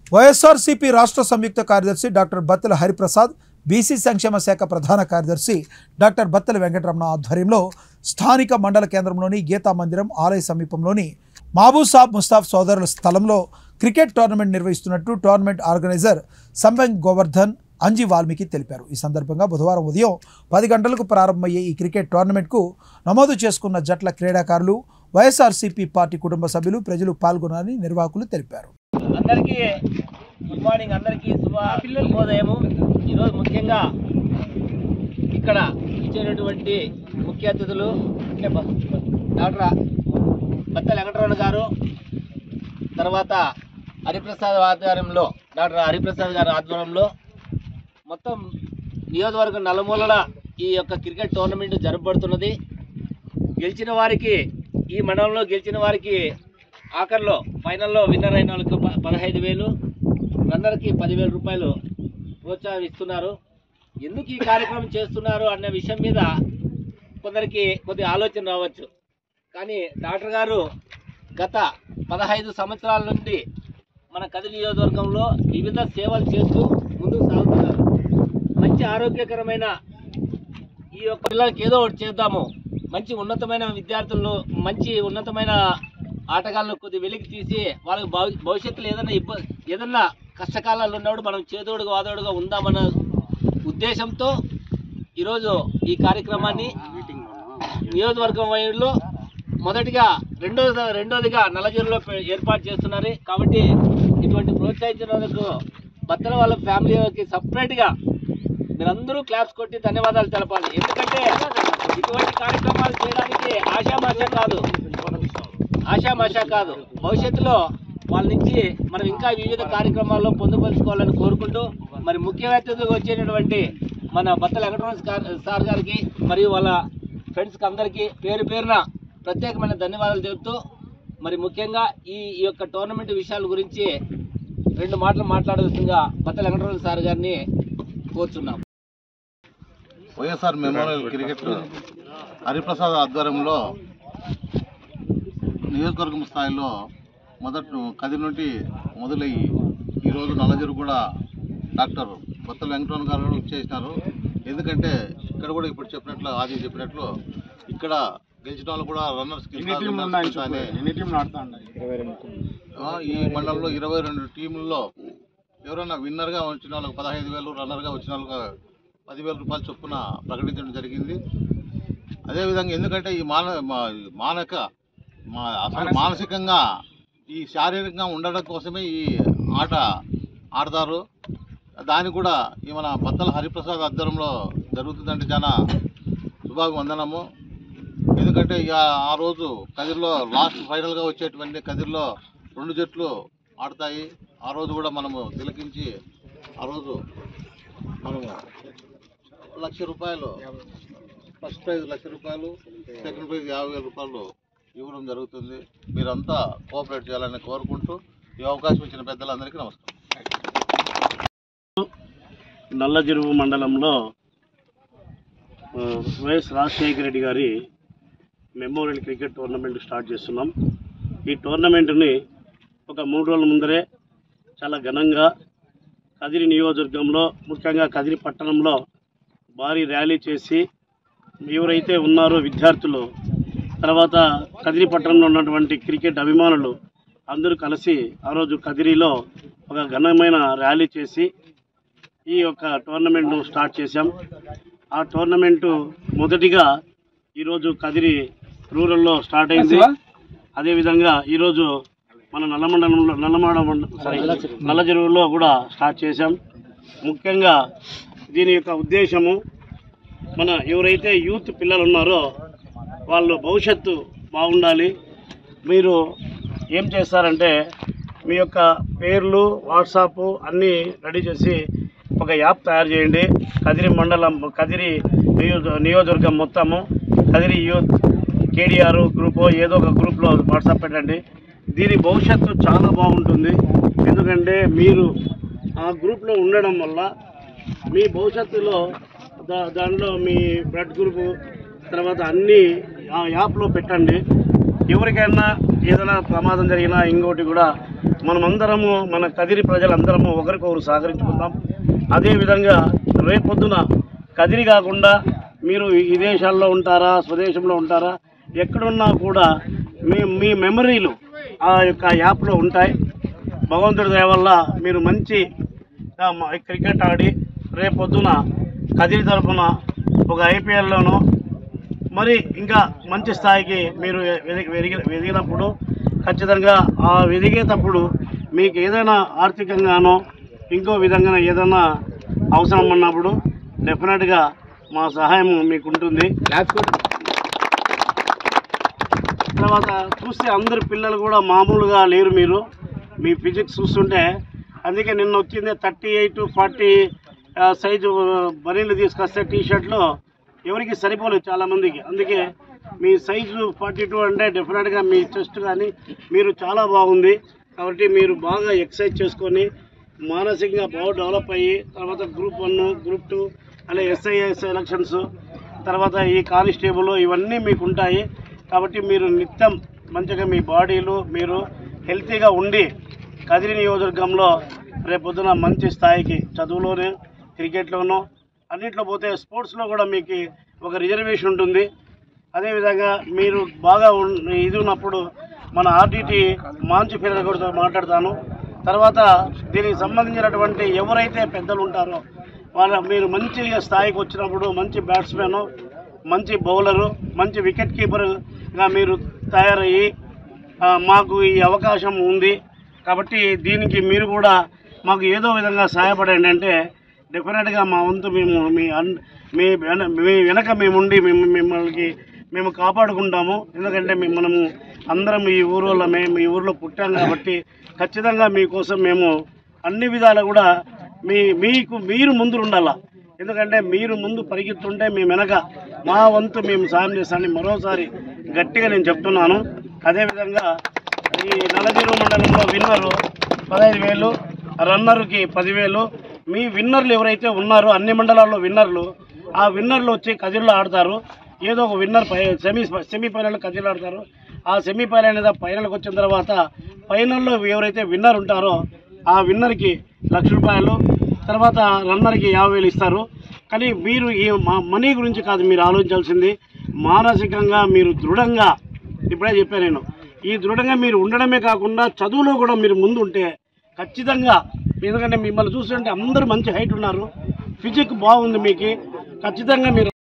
వైఎస్ఆర్సీపీ రాష్ట్ర సంయుక్త కార్యదర్శి doctor బత్తెల Hariprasad BC సంక్షేమ శాఖ ప్రధాన కార్యదర్శి డాక్టర్ బత్తెల వెంకటరమణ ఆధ్వర్యంలో స్థానిక మండల కేంద్రంలోని గీతా మందిరం ఆలయ సమీపంలోని మహబూసాబ్ ముస్తాఫ్ సోదరుల స్థలంలో క్రికెట్ టోర్నమెంట్ నిర్వహిస్తున్నట్టు టోర్నమెంట్ ఆర్గనైజర్ సంబంగ్ గోవర్ధన్ అంజి వాల్మీకి తెలిపారు ఈ సందర్భంగా బుధవారం ఉదయం పది గంటలకు ప్రారంభమయ్యే ఈ క్రికెట్ టోర్నమెంట్కు నమోదు చేసుకున్న జట్ల క్రీడాకారులు వైఎస్ఆర్సీపీ పార్టీ కుటుంబ సభ్యులు ప్రజలు పాల్గొనాలని నిర్వాహకులు తెలిపారు అందరికీ గుడ్ మార్నింగ్ అందరికీ శుభ శుభోదయము ఈరోజు ముఖ్యంగా ఇక్కడ ఇచ్చేటటువంటి ముఖ్య అతిథులు డాక్టర్ బత్తల వెంకటరమణ గారు తర్వాత హరిప్రసాద్ ఆధ్వర్యంలో డాక్టర్ హరిప్రసాద్ గారి ఆధ్వర్యంలో మొత్తం నియోజకవర్గం నలుమూలల ఈ యొక్క క్రికెట్ టోర్నమెంట్ జరపబడుతున్నది గెలిచిన వారికి ఈ మండలంలో గెలిచిన వారికి ఆఖరిలో ఫైనల్లో విన్నర్ అయిన వాళ్ళకి ప- పదహైదు వేలు రన్నర్కి పదివేల రూపాయలు ప్రోత్సాహిస్తున్నారు ఎందుకు ఈ కార్యక్రమం చేస్తున్నారు అన్న విషయం మీద కొందరికి కొద్ది ఆలోచన రావచ్చు కానీ డాక్టర్ గారు గత పదహైదు సంవత్సరాల నుండి మన కది నియోజకవర్గంలో వివిధ సేవలు చేస్తూ ముందుకు సాగుతున్నారు మంచి ఆరోగ్యకరమైన ఈ యొక్క పిల్లలకి ఏదో ఒకటి చేద్దాము మంచి ఉన్నతమైన విద్యార్థులను మంచి ఉన్నతమైన ఆటగాళ్ళను కొద్ది వెలికి తీసి వాళ్ళకి భవి- భవిష్యత్తులో ఏదైనా ఇబ్బంది ఏదన్నా కష్టకాలాలు ఉన్నప్పుడు మనం చేదోడుగా వాదోడుగా ఉందామన్న ఉద్దేశంతో ఈరోజు ఈ కార్యక్రమాన్ని నియోజకవర్గం వైడ్లో మొదటిగా రెండో రెండోదిగా నల్లజీరులో ఏర్పాటు చేస్తున్నారు కాబట్టి ఇటువంటి ప్రోత్సహించినందుకు బత్తల వాళ్ళ ఫ్యామిలీకి సపరేట్గా మీరందరూ క్లాప్స్ కొట్టి ధన్యవాదాలు తెలపాలి ఎందుకంటే ఇటువంటి కార్యక్రమాలు చేయడానికి ఆశామాషా కాదు ఆశామాషా కాదు భవిష్యత్తులో వాళ్ళ నుంచి మనం ఇంకా వివిధ కార్యక్రమాల్లో పొందుపరుచుకోవాలని కోరుకుంటూ మరి ముఖ్య అతిథిగా వచ్చేటటువంటి మన బత్తల వెంకటరమణ సార్- సార్ గారికి మరియు వాళ్ళ ఫ్రెండ్స్కి అందరికీ పేరు పేరున ప్రత్యేకమైన ధన్యవాదాలు తెలుపుతూ మరి ముఖ్యంగా ఈ ఈ యొక్క టోర్నమెంట్ విషయాల గురించి రెండు మాటలు మాట్లాడాల్సిందిగా బత్తల వెంకటరమణ సార్ గారిని కోరుచున్నాం వైఎస్ఆర్ మెమోరియల్ క్రికెట్ హరిప్రసాద్ ఆధ్వర్యంలో నియోజకవర్గం స్థాయిలో మొదట కది నుండి మొదలయ్యి ఈరోజు నల్లజరు కూడా డాక్టర్ బత్తల వెంకటరమణ గారు కూడా చేసినారు ఎందుకంటే ఇక్కడ కూడా ఇప్పుడు చెప్పినట్లు ఆది చెప్పినట్లు ఇక్కడ గెలిచిన వాళ్ళు కూడా రన్నర్స్ ఈ మండలంలో ఇరవై రెండు టీముల్లో ఎవరైనా విన్నర్గా వచ్చిన వాళ్ళకి పదహైదు వేలు రన్నర్గా వచ్చిన వాళ్ళకి పదివేల రూపాయలు చొప్పున ప్రకటించడం జరిగింది అదేవిధంగా ఎందుకంటే ఈ మాన మా- మానక మా అసలు మానసికంగా ఈ శారీరకంగా ఉండడం కోసమే ఈ ఆట ఆడతారు దానికి కూడా ఈ మన బత్తల హరిప్రసాద్ ఆధ్వర్యంలో జరుగుతుందంటే చాలా శుభాభివందనము ఎందుకంటే ఇక ఆ రోజు కదిర్లో లాస్ట్ ఫైనల్గా వచ్చేటువంటి కదిర్లో రెండు జట్లు ఆడతాయి ఆ రోజు కూడా మనము తిలకించి ఆ రోజు మనము లక్ష రూపాయలు ఫస్ట్ ప్రైజ్ లక్ష రూపాయలు సెకండ్ ప్రైజ్ యాభై వేల రూపాయలు ఇవ్వడం జరుగుతుంది మీరంతా కోఆపరేట్ చేయాలని కోరుకుంటూ ఈ అవకాశం ఇచ్చిన పెద్దలందరికీ నమస్కారం నల్లజెరువు మండలంలో ఆ, వైఎస్ రాజశేఖర రెడ్డి గారి మెమోరియల్ క్రికెట్ టోర్నమెంట్ స్టార్ట్ చేస్తున్నాం ఈ టోర్నమెంట్ని ఒక మూడు రోజుల ముందరే చాలా ఘనంగా కదిరి నియోజకవర్గంలో ముఖ్యంగా కదిరి పట్టణంలో భారీ ర్యాలీ చేసి ఎవరైతే ఉన్నారో విద్యార్థులు తర్వాత కదిరి పట్టణంలో ఉన్నటువంటి క్రికెట్ అభిమానులు అందరూ కలిసి ఆ రోజు కదిరిలో ఒక ఘనమైన ర్యాలీ చేసి ఈ యొక్క టోర్నమెంట్ను స్టార్ట్ చేశాం ఆ టోర్నమెంటు మొదటిగా ఈరోజు కదిరి రూరల్లో స్టార్ట్ అయింది అదేవిధంగా ఈరోజు మన నల్లమండలంలో నల్లమాడ మండ- సారీ నల్లచెరువులో కూడా స్టార్ట్ చేశాం ముఖ్యంగా దీని యొక్క ఉద్దేశము మన ఎవరైతే యూత్ పిల్లలు ఉన్నారో వాళ్ళు భవిష్యత్తు బాగుండాలి మీరు ఏం చేస్తారంటే మీ యొక్క పేర్లు వాట్సాప్ అన్నీ రెడీ చేసి ఒక యాప్ తయారు చేయండి కదిరి మండలం కదిరి నియోజ నియోజకవర్గం మొత్తము కదిరి యూత్ కేడిఆర్ గ్రూప్ ఏదో ఒక గ్రూప్లో వాట్సాప్ పెట్టండి దీని భవిష్యత్తు చాలా బాగుంటుంది ఎందుకంటే మీరు ఆ గ్రూప్లో ఉండడం వల్ల మీ భవిష్యత్తులో దా దాంట్లో మీ బ్లడ్ గ్రూప్ తర్వాత అన్నీ ఆ యాప్లో పెట్టండి ఎవరికైనా ఏదైనా ప్రమాదం జరిగినా ఇంకోటి కూడా మనమందరము మన కదిరి ప్రజలందరము ఒకరికొకరు సహకరించుకుందాం అదేవిధంగా రేపొద్దున కదిరి కాకుండా మీరు విదేశాల్లో ఉంటారా స్వదేశంలో ఉంటారా ఎక్కడున్నా కూడా మీ మీ మెమరీలు ఆ యొక్క యాప్లో ఉంటాయి భగవంతుడి దయ వల్ల మీరు మంచి ఆ, మ- క్రికెట్ ఆడి రేపొద్దున కదిరి తరఫున ఒక ఐపీఎల్లోనూ మరి ఇంకా మంచి స్థాయికి మీరు వెదిగి వెదిగి వెదిగినప్పుడు ఖచ్చితంగా ఆ వెదిగేటప్పుడు మీకు ఏదైనా ఆర్థికంగానో ఇంకో విధంగా ఏదైనా అవసరం ఉన్నప్పుడు డెఫినెట్గా మా సహాయం మీకు ఉంటుంది తర్వాత చూస్తే అందరు పిల్లలు కూడా మామూలుగా లేరు మీరు మీ ఫిజిక్స్ చూస్తుంటే అందుకే నిన్న వచ్చింది థర్టీ ఎయిట్ ఫార్టీ సైజు బనీలు తీసుకొస్తే టీ షర్ట్లో ఎవరికి సరిపోలేదు చాలామందికి అందుకే మీ సైజు ఫార్టీ టూ అంటే డెఫినెట్గా మీ చెస్ట్ కానీ మీరు చాలా బాగుంది కాబట్టి మీరు బాగా ఎక్సర్సైజ్ చేసుకొని మానసికంగా బాగా డెవలప్ అయ్యి తర్వాత గ్రూప్ వన్ గ్రూప్ టూ అలాగే ఎస్ఐఎస్ ఎలక్షన్స్ తర్వాత ఈ కానిస్టేబుల్ ఇవన్నీ మీకు ఉంటాయి కాబట్టి మీరు నిత్యం మంచిగా మీ బాడీలు మీరు హెల్తీగా ఉండి కదిరి నియోజకవర్గంలో రేపొద్దున మంచి స్థాయికి చదువులోనే క్రికెట్లోనూ అన్నింటిలో పోతే స్పోర్ట్స్లో కూడా మీకు ఒక రిజర్వేషన్ ఉంటుంది అదేవిధంగా మీరు బాగా ఉన్- ఇది ఉన్నప్పుడు మన ఆర్టీటీ మాంచి ఫీల్డ్ కూడా మాట్లాడతాను తర్వాత దీనికి సంబంధించినటువంటి ఎవరైతే పెద్దలు ఉంటారో వాళ్ళ మీరు మంచి స్థాయికి వచ్చినప్పుడు మంచి బ్యాట్స్మెన్ మంచి బౌలరు మంచి వికెట్ కీపర్గా మీరు తయారయ్యి ఆ, మాకు ఈ అవకాశం ఉంది కాబట్టి దీనికి మీరు కూడా మాకు ఏదో విధంగా సహాయపడండి అంటే డెఫినెట్గా మా వంతు మేము మీ అన్ మీ వెన- మీ వెనక మేముండి మేము మిమ్మల్ని మేము కాపాడుకుంటాము ఎందుకంటే మేము మనము అందరం ఈ ఊరిలో మేము ఈ ఊరిలో పుట్టాం కాబట్టి ఖచ్చితంగా మీకోసం మేము అన్ని విధాలు కూడా మీ మీకు మీరు ముందు ఉండాలా ఎందుకంటే మీరు ముందు పరిగెత్తుంటే మేము వెనక మా వంతు మేము సాయం చేస్తామని మరోసారి గట్టిగా నేను చెప్తున్నాను అదేవిధంగా ఈ నలజీరు మండలంలో విన్నరు పదహైదు వేలు రన్నర్కి పదివేలు మీ విన్నర్లు ఎవరైతే ఉన్నారో అన్ని మండలాల్లో విన్నర్లు ఆ విన్నర్లు వచ్చి కదిరిలో ఆడతారు ఏదో ఒక విన్నర్ పై సెమీ సెమీఫైనల్ కదిరిలో ఆడతారు ఆ సెమీఫైనల్ అనేది ఫైనల్కి వచ్చిన తర్వాత ఫైనల్లో ఎవరైతే విన్నర్ ఉంటారో ఆ విన్నర్కి లక్ష రూపాయలు తర్వాత రన్నర్కి యాభై వేలు ఇస్తారు కానీ మీరు ఈ మా మనీ గురించి కాదు మీరు ఆలోచించాల్సింది మానసికంగా మీరు దృఢంగా ఇప్పుడే చెప్పాను నేను ఈ దృఢంగా మీరు ఉండడమే కాకుండా చదువులో కూడా మీరు ముందు ఉంటే ఖచ్చితంగా ఎందుకంటే మిమ్మల్ని చూస్తుంటే అందరూ మంచి హైట్ ఉన్నారు ఫిజిక్ బాగుంది మీకు ఖచ్చితంగా మీరు